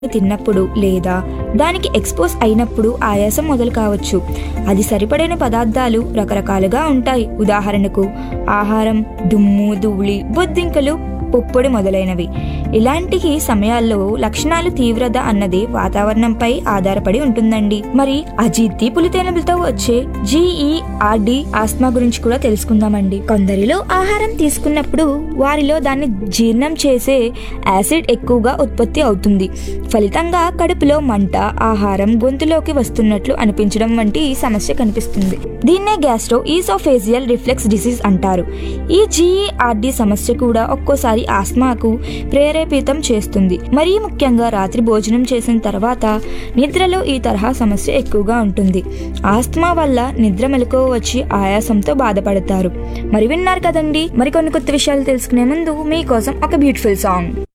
తిన్నప్పుడు లేదా దానికి ఎక్స్పోజ్ అయినప్పుడు ఆయాసం మొదలు కావచ్చు అది సరిపడిన పదార్థాలు రకరకాలుగా ఉంటాయి ఉదాహరణకు ఆహారం దుమ్ము ధూళి బొద్దింకలు పుప్పొడి మొదలైనవి ఇలాంటి సమయాల్లో లక్షణాలు తీవ్రత అన్నది వాతావరణంపై ఆధారపడి ఉంటుందండి మరి అజీర్తి పులితేనలతో వచ్చే జీఈఆర్డి ఆస్మా గురించి కూడా తెలుసుకుందామండి కొందరిలో ఆహారం తీసుకున్నప్పుడు వారిలో దాన్ని జీర్ణం చేసే యాసిడ్ ఎక్కువగా ఉత్పత్తి అవుతుంది ఫలితంగా కడుపులో మంట ఆహారం గొంతులోకి వస్తున్నట్లు అనిపించడం వంటి సమస్య కనిపిస్తుంది దీన్నే గ్యాస్ట్రో ఈసోఫేజియల్ రిఫ్లెక్స్ డిసీజ్ అంటారు ఈ జీఈఆర్డి సమస్య కూడా ఒక్కోసారి ఆస్మాకు ప్రేరేపితం చేస్తుంది మరీ ముఖ్యంగా రాత్రి భోజనం చేసిన తర్వాత నిద్రలో ఈ తరహా సమస్య ఎక్కువగా ఉంటుంది ఆస్మా వల్ల నిద్ర మెలకువ వచ్చి ఆయాసంతో బాధపడతారు మరి విన్నారు కదండి మరికొన్ని కొత్త విషయాలు తెలుసుకునే ముందు మీకోసం ఒక బ్యూటిఫుల్ సాంగ్